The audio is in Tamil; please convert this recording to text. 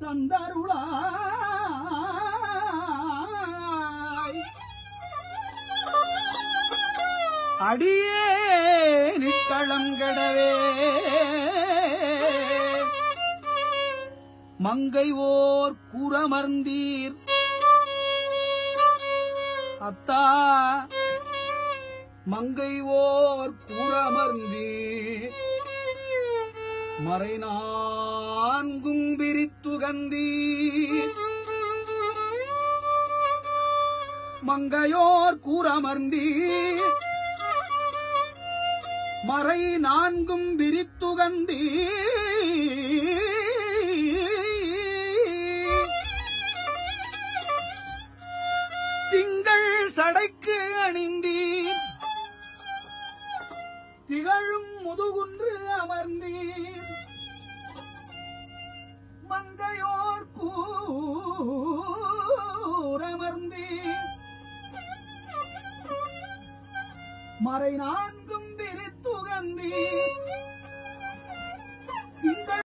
தந்தருளாய் அடியே நிக்களங்கடவே மங்கை ஓர் கூறமர்ந்தீர் அத்தா மங்கை ஓர் கூறமர்ந்தீர் மறை நான்கும் விரித்துகந்தீர் மங்கையோர் கூறமர்ந்தீர் மறை நான்கும் விரித்துகந்தீ திங்கள் சடைக்கு அணிந்தீர் திகழும் முதுகுன்று அமர்ந்தீர் மங்கையோர் கூறமர்ந்தீர் மறை நான்கும் விரித்துகந்தீர்